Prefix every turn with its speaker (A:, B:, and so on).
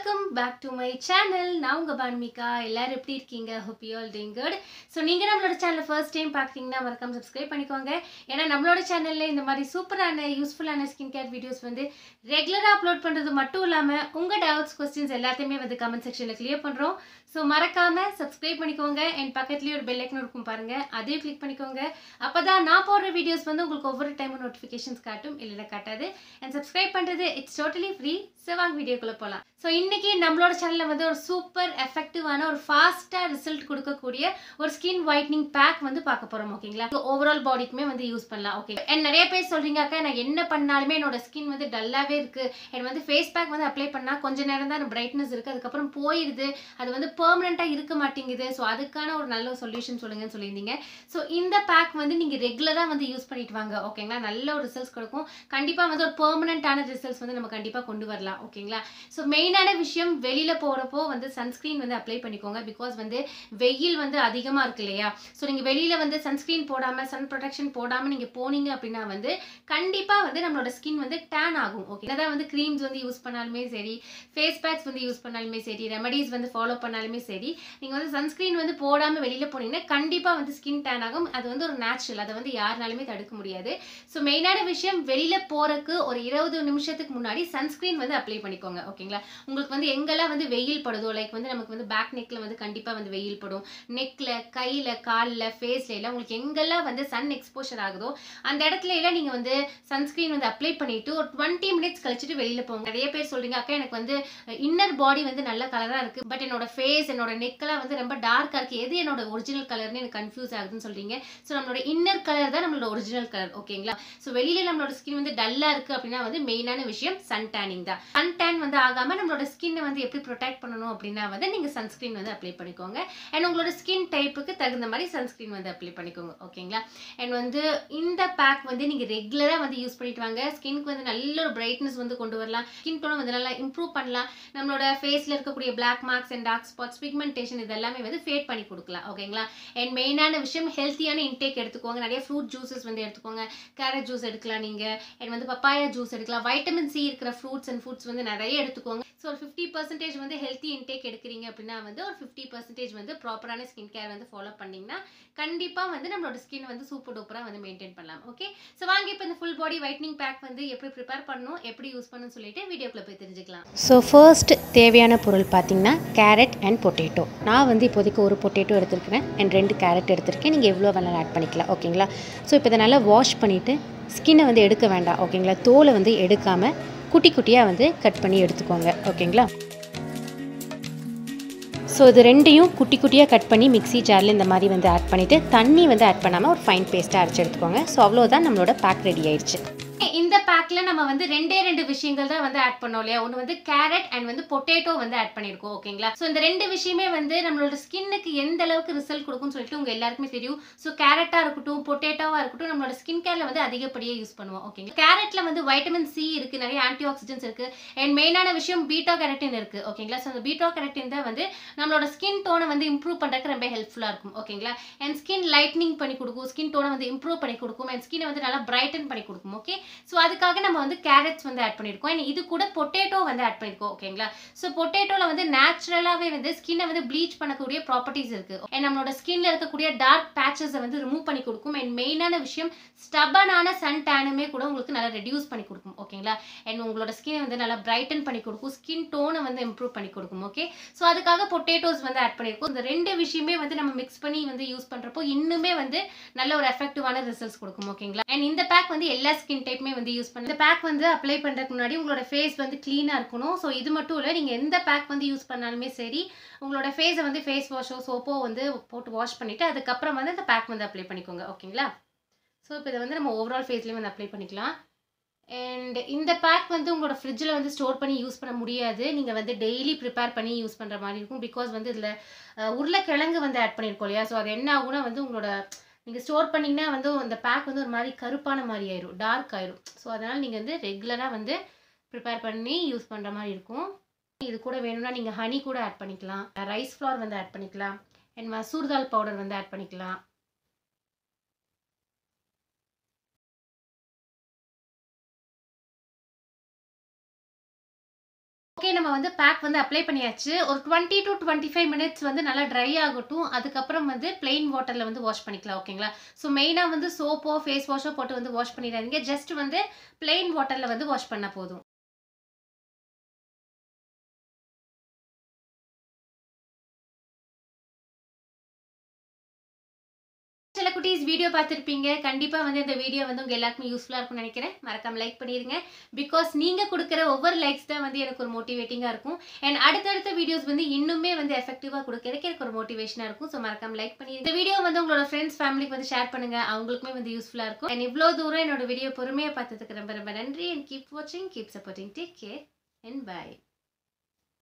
A: welcome back to my channel நான் உங்கள் பான்மிகா எல்லாரும் எப்படி இருக்கீங்க hope you all doing good so நீங்கள் நம்மளோட சேனலை ஃபர்ஸ்ட் டைம் பார்க்குறீங்கன்னா மறக்காம சப்ஸ்கிரைப் பண்ணிக்கோங்க ஏன்னா நம்மளோட சேனலில் இந்த மாதிரி சூப்பரான யூஸ்ஃபுல்லான ஸ்கின் கேர் வீடியோஸ் வந்து ரெகுலராக அப்லோட் பண்ணுறது மட்டும் இல்லாமல் உங்கள் டவுட்ஸ் கொஸ்டின்ஸ் எல்லாத்தையுமே வந்து கமெண்ட் செக்ஷனில் கிளியர் பண்ணுறோம் ஸோ மறக்காமல் சப்ஸ்கிரைப் பண்ணிக்கோங்க என் பக்கத்துலேயே ஒரு பெல் ஐக்கன் இருக்கும் பாருங்கள் அதையும் கிளிக் பண்ணிக்கோங்க அப்போ தான் நான் போடுற வீடியோஸ் வந்து உங்களுக்கு ஒவ்வொரு டைமும் நோட்டிஃபிகேஷன்ஸ் காட்டும் இல்லைன்னா காட்டாது அண்ட் சப்ஸ்கிரைப் பண்ணுறது இட்ஸ் டோட்டலி ஃப்ரீ ஸோ வாங்க வீடியோக்குள்ளே போகலாம் ஸோ இன்றைக்கி நம்மளோட சேனலில் வந்து ஒரு சூப்பர் எஃபெக்டிவான ஒரு ஃபாஸ்ட்டாக ரிசல்ட் கொடுக்கக்கூடிய ஒரு ஸ்கின் ஒயிட்னிங் பேக் வந்து பார்க்க போகிறோம் ஓகேங்களா ஓவரால் பாடிக்குமே வந்து யூஸ் பண்ணலாம் ஓகே அண்ட் நிறைய பேர் சொல்கிறீங்க அக்கா நான் என்ன பண்ணாலுமே என்னோட ஸ்கின் வந்து டல்லாகவே இருக்குது எனக்கு வந்து ஃபேஸ் பேக் வந்து அப்ளை பண்ணால் கொஞ்ச நேரம் தான் பிரைட்னஸ் இருக்குது அதுக்கப்புறம் போயிடுது அது வந்து பெர்மனெண்ட்டாக இருக்க மாட்டேங்குது ஸோ அதுக்கான ஒரு நல்ல சொல்யூஷன் சொல்லுங்கன்னு சொல்லியிருந்தீங்க ஸோ இந்த பேக் வந்து நீங்கள் ரெகுலராக வந்து யூஸ் பண்ணிட்டு வாங்க ஓகேங்களா நல்ல ஒரு ரிசல்ட்ஸ் கொடுக்கும் கண்டிப்பாக வந்து ஒரு பெர்மனெண்ட்டான ரிசல்ட்ஸ் வந்து நம்ம கண்டிப்பாக கொண்டு வரலாம் ஓகேங்களா ஸோ மெயினான விஷயம் வெளியில் போகிறப்போ வந்து சன்ஸ்க்ரீன் வந்து அப்ளை பண்ணிக்கோங்க பிகாஸ் வந்து வெயில் வந்து அதிகமாக இருக்கு இல்லையா ஸோ நீங்கள் வெளியில் வந்து சன்ஸ்க்ரீன் போடாமல் சன் ப்ரொடெக்ஷன் போடாமல் நீங்கள் போனீங்க அப்படின்னா வந்து கண்டிப்பாக வந்து நம்மளோட ஸ்கின் வந்து டேன் ஆகும் ஓகே அதான் வந்து க்ரீம்ஸ் வந்து யூஸ் பண்ணாலுமே சரி ஃபேஸ் பேக்ஸ் வந்து யூஸ் பண்ணாலுமே சரி ரெமடிஸ் வந்து ஃபாலோ பண்ணாலுமே சரி நீங்கள் வந்து சன்ஸ்க்ரீன் வந்து போடாமல் வெளியில் போனீங்கன்னா கண்டிப்பாக வந்து ஸ்கின் டேன் ஆகும் அது வந்து ஒரு நேச்சுரல் அதை வந்து யாருனாலுமே தடுக்க முடியாது ஸோ மெயினான விஷயம் வெளியில் போகிறக்கு ஒரு இருபது நிமிஷத்துக்கு முன்னாடி சன்ஸ்க்ரீன் வந்து அப்ளை பண்ணிக்கோங்க ஓகேங்களா உங்களுக்கு வந்து எங்கெல்லாம் வந்து வெயில் படுதோ லைக் வந்து நமக்கு வந்து பேக் நெக்கில் வந்து கண்டிப்பாக வந்து வெயில் படும் நெக்கில் கையில் காலில் ஃபேஸில் எல்லாம் உங்களுக்கு எங்கெல்லாம் வந்து சன் எக்ஸ்போஷர் ஆகுதோ அந்த இடத்துல எல்லாம் நீங்கள் வந்து சன்ஸ்க்ரீன் வந்து அப்ளை பண்ணிட்டு ஒரு டுவெண்ட்டி மினிட்ஸ் கழிச்சுட்டு வெளியில் போங்க நிறைய பேர் சொல்றீங்க அக்கா எனக்கு வந்து இன்னர் பாடி வந்து நல்ல கலராக இருக்குது பட் என்னோட ஃபேஸ் என்னோட நெக்கெல்லாம் வந்து ரொம்ப டார்க்காக இருக்குது எது என்னோட ஒரிஜினல் கலர்னு எனக்கு கன்ஃபியூஸ் ஆகுதுன்னு சொல்றீங்க ஸோ நம்மளோட இன்னர் கலர் தான் நம்மளோட ஒரிஜினல் கலர் ஓகேங்களா ஸோ வெளியில் நம்மளோட ஸ்கின் வந்து டல்லாக இருக்குது அப்படின்னா வந்து மெயினான விஷயம் சன் டேனிங் தான் சன் டேன் வந்து ஆகாமல் நம்மளோட ஸ்கின்னை வந்து எப்படி ப்ரொடெக்ட் பண்ணணும் அப்படின்னா வந்து நீங்கள் சன்ஸ்க்ரீன் வந்து அப்ளை பண்ணிக்கோங்க அண்ட் உங்களோட ஸ்கின் டைப்புக்கு தகுந்த மாதிரி சன்ஸ்க்ரீன் வந்து அப்ளை பண்ணிக்கோங்க ஓகேங்களா அண்ட் வந்து இந்த பேக் வந்து நீங்கள் ரெகுலராக வந்து யூஸ் பண்ணிட்டு வாங்க ஸ்கின்க்கு வந்து நல்ல ஒரு பிரைட்னஸ் வந்து கொண்டு வரலாம் ஸ்கின் டோனை வந்து நல்லா இம்ப்ரூவ் பண்ணலாம் நம்மளோட ஃபேஸில் இருக்கக்கூடிய black marks and dark spots pigmentation இது எல்லாமே வந்து ஃபேட் பண்ணி கொடுக்கலாம் ஓகேங்களா அண்ட் மெயினான விஷயம் ஹெல்த்தியான இன்டேக் எடுத்துக்கோங்க நிறைய ஃப்ரூட் ஜூஸஸ் வந்து எடுத்துக்கோங்க கேரட் ஜூஸ் எடுக்கலாம் நீங்கள் அண்ட் வந்து பப்பாயா ஜூஸ் எடுக்கலாம் வைட்டமின் சி இருக்கிற ஃப்ரூட்ஸ் அண்ட் ஃபுட்ஸ் வந்து நிறைய எடுத்துக்கோங்க ஸோ ஒரு ஃபிஃப்டி பர்சன்டேஜ் வந்து ஹெல்த்தி இன்டேக் எடுக்கிறீங்க அப்படின்னா வந்து ஒரு ஃபிஃப்டி பர்சன்டேஜ் வந்து ப்ராப்பரான ஸ்கின் கேர் வந்து ஃபாலோ பண்ணிங்கன்னா கண்டிப்பாக வந்து நம்மளோட ஸ்கின் வந்து சூப்பர் டூப்பராக வந்து மெயின்டைன் பண்ணலாம் ஓகே ஸோ வாங்க இப்போ இந்த ஃபுல் பாடி ஒயிட்னிங் பேக் வந்து எப்படி ப்ரிப்பேர் பண்ணணும் எப்படி யூஸ் பண்ணணும்னு சொல்லிட்டு வீடியோக்குள்ளே போய் தெரிஞ்சுக்கலாம்
B: ஸோ ஃபர்ஸ்ட் தேவையான பொருள் பார்த்தீங்கன்னா கேரட் அண்ட் பொட்டேட்டோ நான் வந்து இப்போதைக்கு ஒரு பொட்டேட்டோ எடுத்திருக்கிறேன் அண்ட் ரெண்டு கேரட் எடுத்திருக்கேன் நீங்கள் எவ்வளோ வேணாலும் ஆட் பண்ணிக்கலாம் ஓகேங்களா ஸோ இப்போ இதை நல்லா வாஷ் பண்ணிவிட்டு ஸ்கின்னை வந்து எடுக்க வேண்டாம் ஓகேங்களா தோலை வந்து எடுக்காமல் குட்டி குட்டியாக வந்து கட் பண்ணி எடுத்துக்கோங்க ஓகேங்களா ஸோ இது ரெண்டையும் குட்டி குட்டியாக கட் பண்ணி மிக்ஸி ஜாரில் இந்த மாதிரி வந்து ஆட் பண்ணிவிட்டு தண்ணி வந்து ஆட் பண்ணாமல் ஒரு ஃபைன் பேஸ்ட்டாக அரைச்சி எடுத்துக்கோங்க ஸோ அவ்வளோதான் நம்மளோட பேக் ரெடி ஆயிடுச்சு
A: இந்த பேக்ல நம்ம வந்து ரெண்டே ரெண்டு விஷயங்கள் தான் வந்து ஆட் பண்ணோம் இல்லையா ஒன்று வந்து கேரட் அண்ட் வந்து பொட்டேட்டோ வந்து ஆட் பண்ணியிருக்கோம் ஓகேங்களா ஸோ இந்த ரெண்டு விஷயமே வந்து நம்மளோட ஸ்கின்னுக்கு எந்த அளவுக்கு ரிசல்ட் கொடுக்கும்னு சொல்லிட்டு உங்க எல்லாருக்குமே தெரியும் ஸோ கேரட்டாக இருக்கட்டும் பொட்டேட்டோவாக இருக்கட்டும் நம்மளோட ஸ்கின் கேர்ல வந்து அதிகப்படியாக யூஸ் பண்ணுவோம் ஓகேங்களா கேரட்ல வந்து வைட்டமின் சி இருக்கு நிறைய ஆன்டி ஆக்சிடென்ட்ஸ் இருக்கு அண்ட் மெயினான விஷயம் பீட்டா கேரட்டின் இருக்கு ஓகேங்களா ஸோ அந்த பீட்டா கேரட்டின் தான் வந்து நம்மளோட ஸ்கின் டோனை வந்து இம்ப்ரூவ் பண்ணுறதுக்கு ரொம்ப ஹெல்ப்ஃபுல்லாக இருக்கும் ஓகேங்களா அண்ட் ஸ்கின் லைட்னிங் பண்ணி கொடுக்கும் ஸ்கின் டோனை வந்து இம்ப்ரூவ் பண்ணி கொடுக்கும் அண்ட் ஸ்கினை வந்து நல்லா பிரைட்டன் பண்ணி கொடுக்கும் ஓகே ஸோ அதுக்காக நம்ம வந்து கேரட்ஸ் வந்து ஆட் பண்ணியிருக்கோம் அண்ட் இது கூட பொட்டேட்டோ வந்து ஆட் பண்ணியிருக்கோம் ஓகேங்களா ஸோ பொட்டேட்டோவில் வந்து நேச்சுரலாகவே வந்து ஸ்கின்னை வந்து ப்ளீச் பண்ணக்கூடிய ப்ராப்பர்ட்டிஸ் இருக்கு அண்ட் நம்மளோட ஸ்கின்ல இருக்கக்கூடிய டார்க் பேச்சஸை வந்து ரிமூவ் பண்ணி கொடுக்கும் அண்ட் மெயினான விஷயம் ஸ்டபனான சன் டேனுமே கூட உங்களுக்கு நல்லா ரெடியூஸ் பண்ணி கொடுக்கும் ஓகேங்களா அண்ட் உங்களோட ஸ்கினை வந்து நல்லா பிரைட்டன் பண்ணி கொடுக்கும் ஸ்கின் டோனை வந்து இம்ப்ரூவ் பண்ணி கொடுக்கும் ஓகே ஸோ அதுக்காக பொட்டேட்டோஸ் வந்து ஆட் பண்ணியிருக்கோம் இந்த ரெண்டு விஷயமே வந்து நம்ம மிக்ஸ் பண்ணி வந்து யூஸ் பண்ணுறப்போ இன்னுமே வந்து நல்ல ஒரு எஃபெக்டிவான ரிசல்ட்ஸ் கொடுக்கும் ஓகேங்களா அண்ட் இந்த பேக் வந்து எல்லா ஸ்கின் டைப்புமே வந்து யூஸ் பண்ண இந்த பேக் வந்து அப்ளை பண்ணுறதுக்கு முன்னாடி உங்களோட ஃபேஸ் வந்து க்ளீனாக இருக்கணும் ஸோ இது மட்டும் இல்லை நீங்கள் எந்த பேக் வந்து யூஸ் பண்ணாலுமே சரி உங்களோட ஃபேஸை வந்து ஃபேஸ் வாஷோ சோப்போ வந்து போட்டு வாஷ் பண்ணிவிட்டு அதுக்கப்புறம் வந்து இந்த பேக் வந்து அப்ளை பண்ணிக்கோங்க ஓகேங்களா ஸோ இப்போ இதை வந்து நம்ம ஓவரால் ஃபேஸ்லேயும் வந்து அப்ளை பண்ணிக்கலாம் அண்ட் இந்த பேக் வந்து உங்களோட ஃப்ரிட்ஜில் வந்து ஸ்டோர் பண்ணி யூஸ் பண்ண முடியாது நீங்கள் வந்து டெய்லி ப்ரிப்பேர் பண்ணி யூஸ் பண்ணுற மாதிரி இருக்கும் பிகாஸ் வந்து இதில் உருளைக்கிழங்கு வந்து ஆட் பண்ணியிருக்கோம் இல்லையா ஸோ அது என்ன ஆகும்னா வந்து உங்களோட நீங்கள் ஸ்டோர் பண்ணிங்கன்னா வந்து அந்த பேக் வந்து ஒரு மாதிரி கருப்பான மாதிரி ஆயிரும் டார்க் ஆயிரும் ஸோ அதனால் நீங்கள் வந்து ரெகுலராக வந்து ப்ரிப்பேர் பண்ணி யூஸ் பண்ணுற மாதிரி இருக்கும் இது கூட வேணும்னா நீங்கள் ஹனி கூட ஆட் பண்ணிக்கலாம் ரைஸ் ஃப்ளவர் வந்து ஆட் பண்ணிக்கலாம் அண்ட் மசூர் தால் பவுடர் வந்து ஆட் பண்ணிக்கலாம் ஓகே நம்ம வந்து பேக் வந்து அப்ளை பண்ணியாச்சு ஒரு twenty to twenty five minutes வந்து நல்லா ட்ரை ஆகட்டும் அதுக்கப்புறம் வந்து plain வாட்டரில் வந்து வாஷ் பண்ணிக்கலாம் ஓகேங்களா ஸோ மெயினாக வந்து சோப்போ ஃபேஸ் வாஷோ போட்டு வந்து வாஷ் பண்ணிடாதீங்க ஜஸ்ட் வந்து plain வாட்டரில் வந்து வாஷ் பண்ணால் போதும் சில குட்டீஸ் வீடியோ பார்த்துருப்பீங்க கண்டிப்பாக வந்து இந்த வீடியோ வந்து உங்கள் எல்லாருக்குமே யூஸ்ஃபுல்லாக இருக்கும்னு நினைக்கிறேன் மறக்காம லைக் பண்ணிடுங்க பிகாஸ் நீங்கள் கொடுக்குற ஒவ்வொரு லைக்ஸ் தான் வந்து எனக்கு ஒரு மோட்டிவேட்டிங்காக இருக்கும் அண்ட் அடுத்தடுத்த வீடியோஸ் வந்து இன்னுமே வந்து எஃபெக்டிவாக கொடுக்கறதுக்கு எனக்கு ஒரு மோட்டிவேஷனாக இருக்கும் ஸோ மறக்காம லைக் பண்ணி இந்த வீடியோ வந்து உங்களோட ஃப்ரெண்ட்ஸ் ஃபேமிலிக்கு வந்து ஷேர் பண்ணுங்க அவங்களுக்குமே வந்து யூஸ்ஃபுல்லாக இருக்கும் அண்ட் இவ்வளோ தூரம் என்னோட வீடியோ பொறுமையாக பார்த்ததுக்கு ரொம்ப ரொம்ப நன்றி அண்ட் கீப் வாட்சிங் keep supporting take care and by